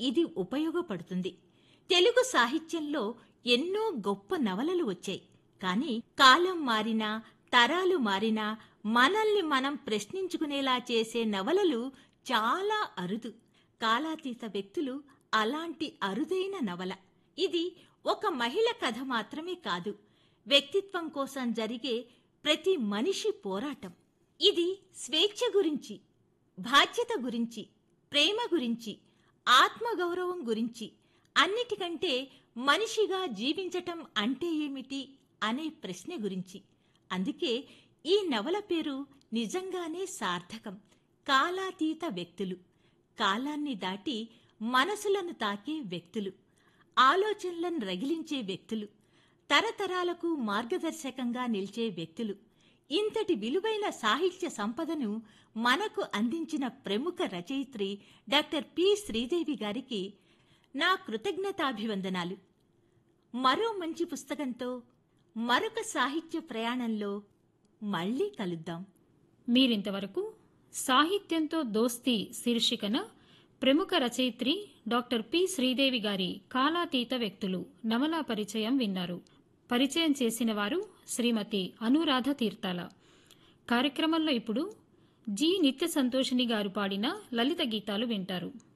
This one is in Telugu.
ఇది ఉపయోగపడుతుంది తెలుగు సాహిత్యంలో ఎన్నో గొప్ప నవలలు వచ్చాయి కానీ కాలం మారినా తరాలు మారినా మనల్ని మనం ప్రశ్నించుకునేలా చేసే నవలలు చాలా అరుదు కాలాతీత వ్యక్తులు అలాంటి అరుదైన నవల ఇది ఒక మహిళ కథ మాత్రమే కాదు వ్యక్తిత్వం కోసం జరిగే ప్రతి మనిషి పోరాటం ఇది స్వేచ్ఛ గురించి బాధ్యత గురించి ప్రేమ గురించి ఆత్మగౌరవం గురించి అన్నిటికంటే మనిషిగా జీవించటం అంటే ఏమిటి అనే ప్రశ్న గురించి అందుకే ఈ నవల పేరు నిజంగానే సార్థకం కాలాతీత వ్యక్తులు కాలాన్ని దాటి మనసులను తాకే వ్యక్తులు ఆలోచనలను రగిలించే వ్యక్తులు తరతరాలకు మార్గదర్శకంగా నిలిచే వ్యక్తులు ఇంతటి విలువైన సాహిత్య సంపదను మనకు అందించిన ప్రముఖ రచయిత్రి డాక్టర్ పి శ్రీదేవి గారికి నా కృతజ్ఞతాభివందనాలు మరో మంచి పుస్తకంతో మరొక సాహిత్య ప్రయాణంలో మళ్ళీ కలుద్దాం మీరింతవరకు సాహిత్యంతో దోస్తీ శీర్షికన ప్రముఖ రచయిత్రి డాక్టర్ పి శ్రీదేవి గారి కాలాతీత వ్యక్తులు నవలా పరిచయం విన్నారు పరిచయం చేసిన వారు శ్రీమతి అనురాధ తీర్థాల కార్యక్రమంలో ఇప్పుడు జి నిత్య సంతోషిని గారు పాడిన లలిత గీతాలు వింటారు